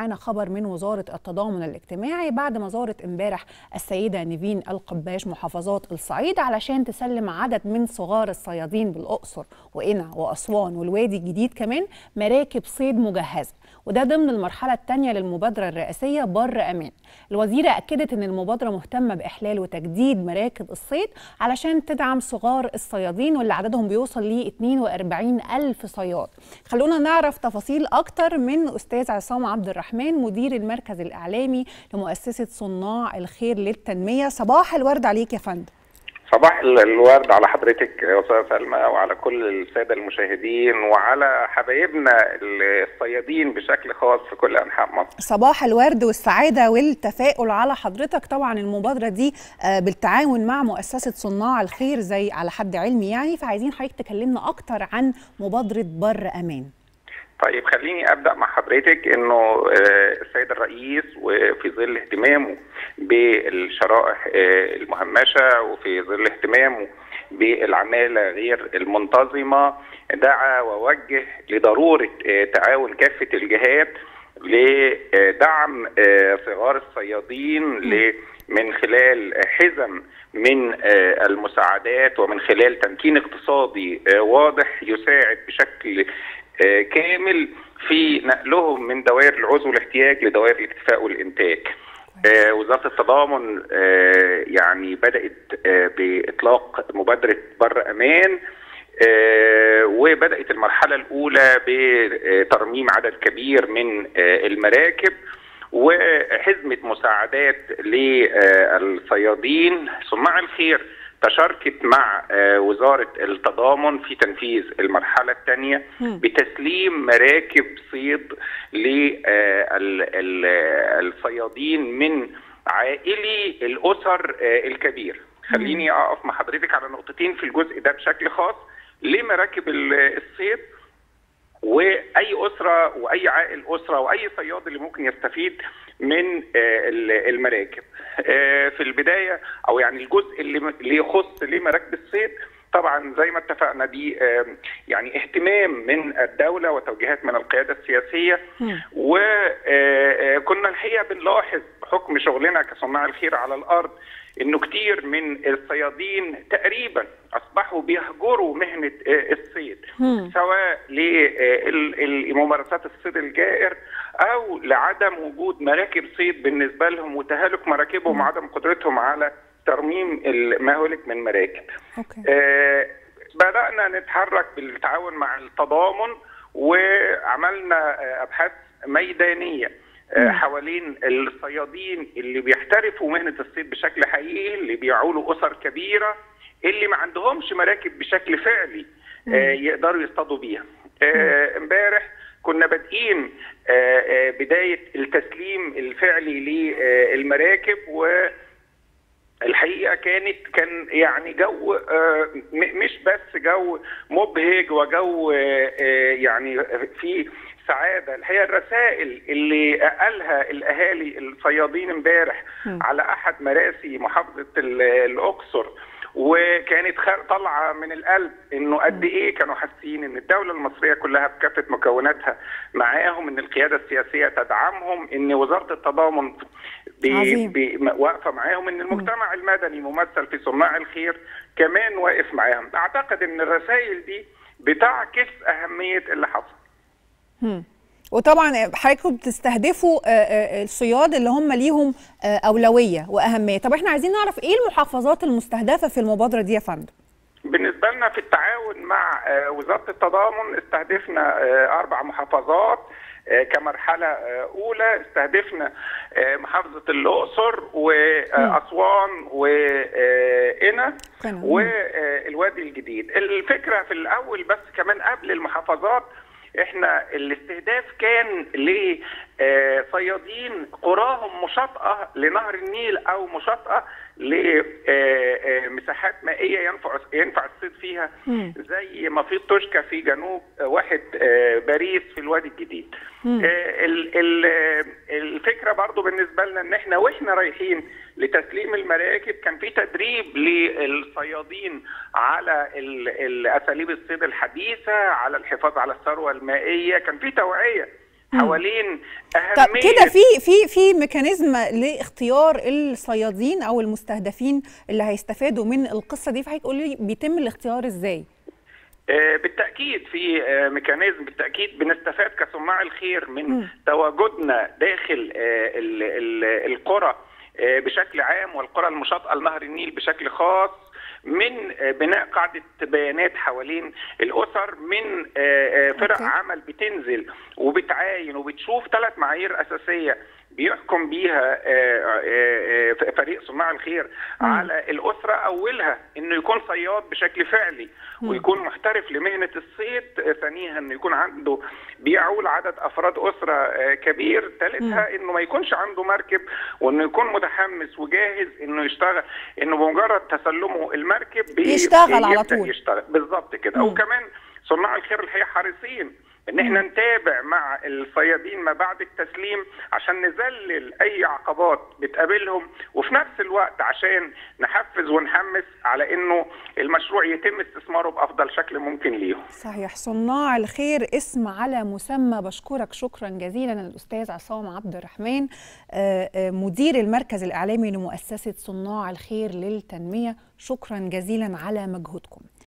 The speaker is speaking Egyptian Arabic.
معانا خبر من وزاره التضامن الاجتماعي بعد ما زارت امبارح السيده نيفين القباش محافظات الصعيد علشان تسلم عدد من صغار الصيادين بالاقصر وقنا واسوان والوادي الجديد كمان مراكب صيد مجهزه وده ضمن المرحله الثانيه للمبادره الرئاسيه بر امان الوزيره اكدت ان المبادره مهتمه باحلال وتجديد مراكب الصيد علشان تدعم صغار الصيادين واللي عددهم بيوصل ل 42 الف صياد خلونا نعرف تفاصيل اكتر من استاذ عصام عبد الرحمن مدير المركز الاعلامي لمؤسسه صناع الخير للتنميه صباح الورد عليك يا فندم صباح الورد على حضرتك يا استاذه سلمى وعلى كل الساده المشاهدين وعلى حبايبنا الصيادين بشكل خاص في كل انحاء مصر. صباح الورد والسعاده والتفاؤل على حضرتك طبعا المبادره دي بالتعاون مع مؤسسه صناع الخير زي على حد علمي يعني فعايزين حضرتك تكلمنا اكتر عن مبادره بر امان. طيب خليني ابدا مع حضرتك انه السيد الرئيس وفي ظل اهتمامه بالشرائح المهمشه وفي ظل اهتمامه بالعماله غير المنتظمه دعا ووجه لضروره تعاون كافه الجهات لدعم صغار الصيادين من خلال حزم من المساعدات ومن خلال تمكين اقتصادي واضح يساعد بشكل كامل في نقلهم من دوائر العوز والاحتياج لدوائر الاكتفاء والانتاج. آه وزاره التضامن آه يعني بدات آه باطلاق مبادره بر امان وبدات المرحله الاولى بترميم عدد كبير من المراكب وحزمه مساعدات للصيادين صناع الخير تشاركت مع وزارة التضامن في تنفيذ المرحلة الثانية بتسليم مراكب صيد للصيادين من عائلي الأسر الكبير خليني أقف مع حضرتك على نقطتين في الجزء ده بشكل خاص لمراكب الصيد واي اسره واي عائل اسره واي صياد اللي ممكن يستفيد من المراكب في البدايه او يعني الجزء اللي يخص لمراكب الصيد طبعا زي ما اتفقنا دي يعني اهتمام من الدوله وتوجيهات من القياده السياسيه وكنا الحقيقه بنلاحظ بحكم شغلنا كصناع الخير على الارض انه كتير من الصيادين تقريبا اصبحوا بيهجروا مهنه الصيد سواء لممارسات الصيد الجائر او لعدم وجود مراكب صيد بالنسبه لهم وتهالك مراكبهم وعدم قدرتهم على ترميم المهالك من مراكب. أوكي. آه بدانا نتحرك بالتعاون مع التضامن وعملنا ابحاث ميدانيه حوالين الصيادين اللي بيحترفوا مهنه الصيد بشكل حقيقي اللي بيعولوا اسر كبيره اللي ما عندهمش مراكب بشكل فعلي آه يقدروا يصطادوا بيها امبارح آه كنا بادئين آه بدايه التسليم الفعلي للمراكب و الحقيقه كانت كان يعني جو مش بس جو مبهج وجو يعني في سعاده الحقيقه الرسائل اللي قالها الاهالي الصيادين امبارح على احد مراسي محافظه الاقصر وكانت طالعه من القلب انه قد ايه كانوا حاسين ان الدوله المصريه كلها بكافه مكوناتها معاهم ان القياده السياسيه تدعمهم ان وزاره التضامن واقفه معاهم ان المجتمع المدني ممثل في صناع الخير كمان واقف معاهم اعتقد ان الرسائل دي بتعكس اهميه اللي حصل هم. وطبعا حضراتكم بتستهدفوا الصياد اللي هم ليهم اولويه واهميه طب احنا عايزين نعرف ايه المحافظات المستهدفه في المبادره دي يا فندم بالنسبه لنا في التعاون مع وزاره التضامن استهدفنا اربع محافظات كمرحله اولى استهدفنا محافظه الاقصر واسوان وقنا والوادي الجديد الفكره في الاول بس كمان قبل المحافظات احنا الاستهداف كان لصيادين قراهم مشاطئه لنهر النيل او مشاطئه لمساحات مائيه ينفع ينفع الصيد فيها زي مفيد توشكا في جنوب واحد باريس في الوادي الجديد الفكره برضو بالنسبه لنا ان احنا واحنا رايحين لتسليم المراكب كان في تدريب للصيادين على اساليب الصيد الحديثه على الحفاظ على الثروه المائيه كان في توعيه حوالين طب اهميه كده في في في ميكانيزم لاختيار الصيادين او المستهدفين اللي هيستفادوا من القصه دي فحضرتك قولي لي بيتم الاختيار ازاي؟ آه، بالتأكيد في آه، ميكانيزم بالتأكيد بنستفاد كصناع الخير من تواجدنا داخل آه، ال- ال- القرى آه، بشكل عام والقرى المشاطئة لنهر النيل بشكل خاص من آه، بناء قاعدة بيانات حوالين الأسر من آه، آه، فرق أوكي. عمل بتنزل وبتعاين وبتشوف ثلاث معايير أساسية بيحكم بيها آه، آه، آه، فريق صناع الخير على الأسرة أولها إنه يكون صياد بشكل فعلي ويكون محترف لمهنة الصيد آه، ثانيها إنه يكون عنده بيعول عدد أفراد أسرة آه، كبير ثالثها إنه ما يكونش عنده مركب وإنه يكون متحمس وجاهز إنه يشتغل إنه بمجرد تسلمه المركب بي- يشتغل على بيبدأ طول. يشتغل بالظبط كده مم. أو كمان صناع الخير الحقيقة حريصين ان احنا نتابع مع الصيادين ما بعد التسليم عشان نذلل اي عقبات بتقابلهم وفي نفس الوقت عشان نحفز ونحمس على انه المشروع يتم استثماره بافضل شكل ممكن ليهم صحيح صناع الخير اسم على مسمى بشكرك شكرا جزيلا الاستاذ عصام عبد الرحمن آه، آه، مدير المركز الاعلامي لمؤسسه صناع الخير للتنميه شكرا جزيلا على مجهودكم